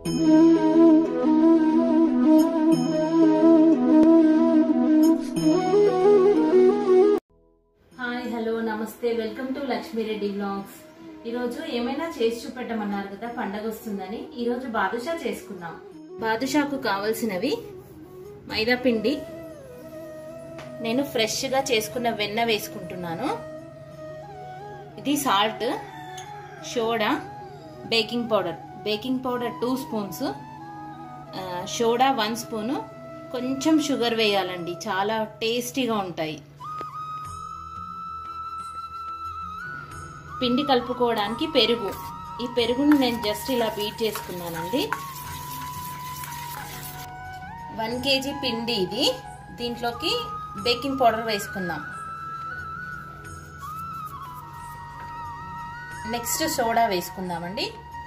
hi hello నమస్తే welcome to Lakshmi Reddy blogs ఈరోజు ఏమైనా చేసి చూపెట్టమన్నారు కదా పండగ వస్తుందని ఈరోజు బాదుషా చేసుకుందాం బాదుషాకు కావలసినవి మైదా పిండి నేను ఫ్రెష్గా చేసుకున్న వెన్న వేసుకుంటున్నాను ఇది salt soda baking powder baking powder two spoons soda one spoon కొంచెం షుగర్ వేయాలండి చాలా టేస్టీగా ఉంటాయి పిండి కలుపుకోవడానికి పెరుగు ఈ పెరుగును నేను జస్ట్ ఇలా బీట్ చేసుకున్నానండి వన్ కేజీ పిండి ఇది దీంట్లోకి బేకింగ్ పౌడర్ వేసుకుందాం నెక్స్ట్ సోడా వేసుకుందామండి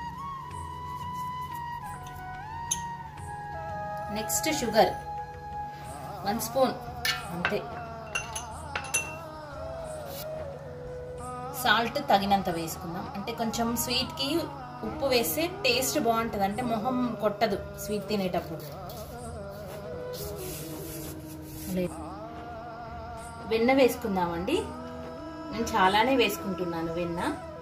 నెక్స్ట్ షుగర్ వన్ స్పూన్ అంతే సాల్ట్ తగినంత వేసుకుందాం అంటే కొంచెం స్వీట్కి ఉప్పు వేస్తే టేస్ట్ బాగుంటుంది అంటే మొహం కొట్టదు స్వీట్ తినేటప్పుడు వెన్న వేసుకుందామండి నేను చాలానే వేసుకుంటున్నాను వెన్న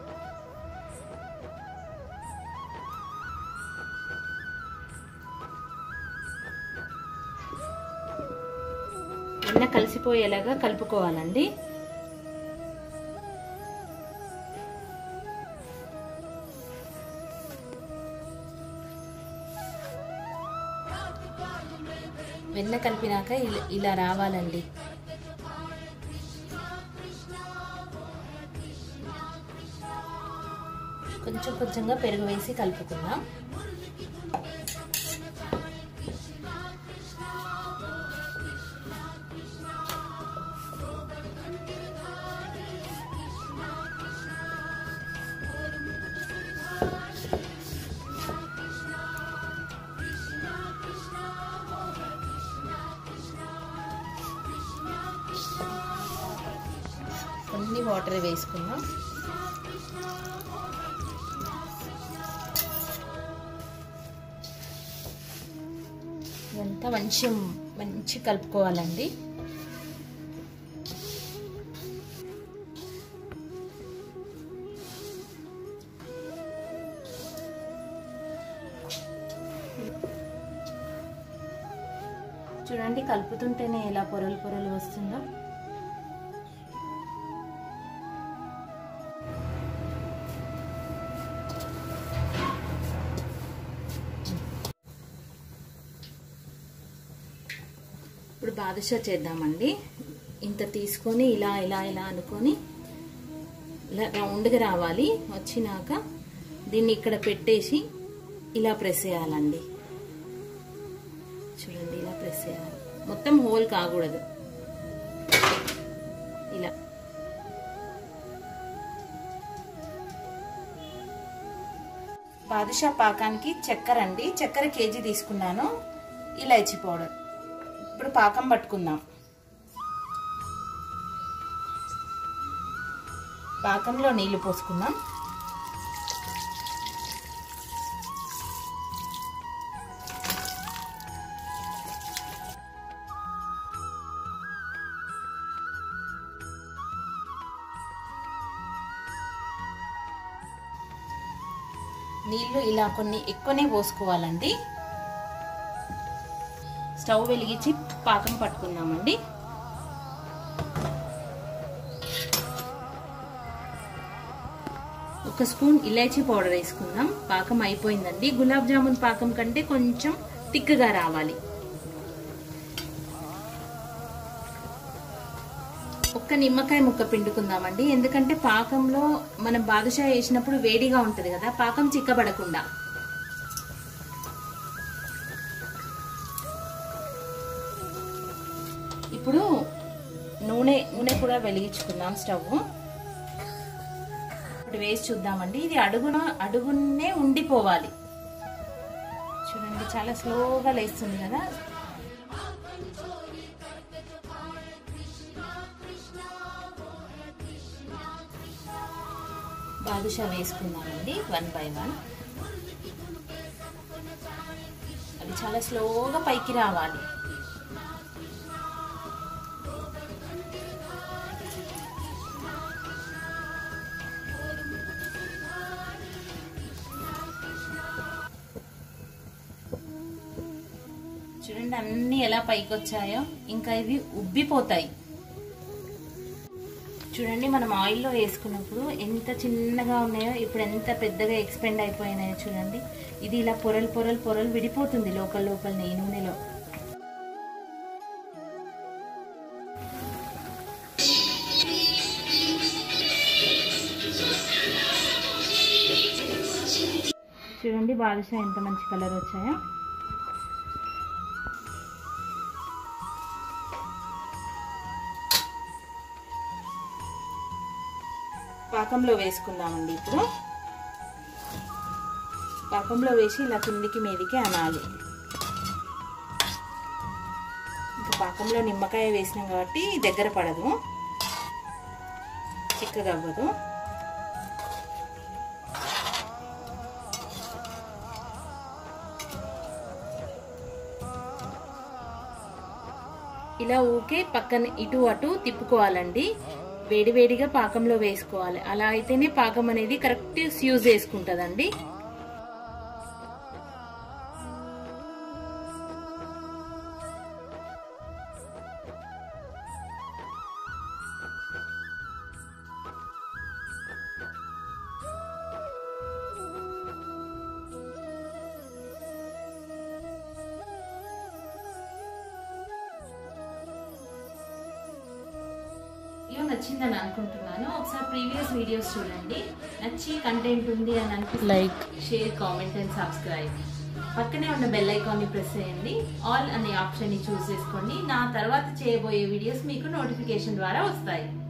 వెన్న కలిసిపోయేలాగా కలుపుకోవాలండి వెన్న కలిపినాక ఇలా రావాలండి కొంచెం కొంచెంగా పెరుగు వేసి కలుపుకుందాం కొన్ని వాటర్ వేసుకుందాం ఇదంతా మంచి మంచి కలుపుకోవాలండి చూడండి కలుపుతుంటేనే ఎలా పొరలు పొరలు వస్తుందో ఇప్పుడు బాదుషా చేద్దామండి ఇంత తీసుకొని ఇలా ఇలా ఇలా అనుకొని ఇలా రౌండ్గా రావాలి వచ్చినాక దీన్ని ఇక్కడ పెట్టేసి ఇలా ప్రెస్ చేయాలండి చూడండి ఇలా ప్రెస్ చేయాలి మొత్తం హోల్ కాకూడదు ఇలా బాదుషా పాకానికి చక్కెర అండి చక్కెర కేజీ తీసుకున్నాను ఇలాచీ పౌడర్ ఇప్పుడు పాకం పట్టుకుందాం పాకంలో నీళ్లు పోసుకుందాం నీళ్లు ఇలా కొన్ని ఎక్కువనే పోసుకోవాలండి స్టవ్ వెలిగించి పాకం పట్టుకుందామండి ఒక స్పూన్ ఇలాచీ పౌడర్ వేసుకుందాం పాకం అయిపోయిందండి గులాబ్ జామున్ పాకం కంటే కొంచెం తిక్కగా రావాలి ఒక్క నిమ్మకాయ ముక్క పిండుకుందామండి ఎందుకంటే పాకంలో మనం బాదుషా వేసినప్పుడు వేడిగా ఉంటుంది కదా పాకం చిక్కబడకుండా ఇప్పుడు నూనె నూనె కూడా వెలిగించుకుందాం స్టవ్ ఇప్పుడు వేసి చూద్దామండి ఇది అడుగున అడుగునే ఉండిపోవాలి చూడండి చాలా స్లోగా లేస్తుంది కదా బాదుషా వేసుకుందామండి వన్ బై వన్ ఇది చాలా స్లోగా పైకి రావాలి చూడండి అన్ని ఎలా పైకి వచ్చాయో ఇంకా ఇవి ఉబ్బిపోతాయి చూడండి మనం ఆయిల్లో వేసుకున్నప్పుడు ఎంత చిన్నగా ఉన్నాయో ఇప్పుడు ఎంత పెద్దగా ఎక్స్పెండ్ అయిపోయినాయో చూడండి ఇది ఇలా పొరలు పొరలు పొరలు విడిపోతుంది లోపల లోపల ఈ నూనెలో చూడండి బాదుషా ఎంత మంచి కలర్ వచ్చాయో పాకంలో వేసుకుందామండి ఇప్పుడు పాకంలో వేసి ఇలా కిందికి మీదికి అనాలి ఇంకా పాకంలో నిమ్మకాయ వేసినాం కాబట్టి దగ్గర పడదు చిక్కగా అవ్వదు ఇలా ఊకే పక్కన ఇటు అటు తిప్పుకోవాలండి వేడివేడిగా పాకంలో వేసుకోవాలి అలా అయితేనే పాకం అనేది కరెక్ట్ యూజ్ చేసుకుంటుందండి వీడియో నచ్చిందని అనుకుంటున్నాను ఒకసారి ప్రీవియస్ వీడియోస్ చూడండి నచ్చి కంటెంట్ ఉంది అని అనిపిస్తే like share comment and subscribe పక్కనే ఉన్న బెల్ ఐకాన్ని ప్రెస్ చేయండి ఆల్ అనే ఆప్షన్ని చూస్ చేసుకోండి నా తర్వాత చేయబోయే వీడియోస్ మీకు నోటిఫికేషన్ ద్వారా వస్తాయి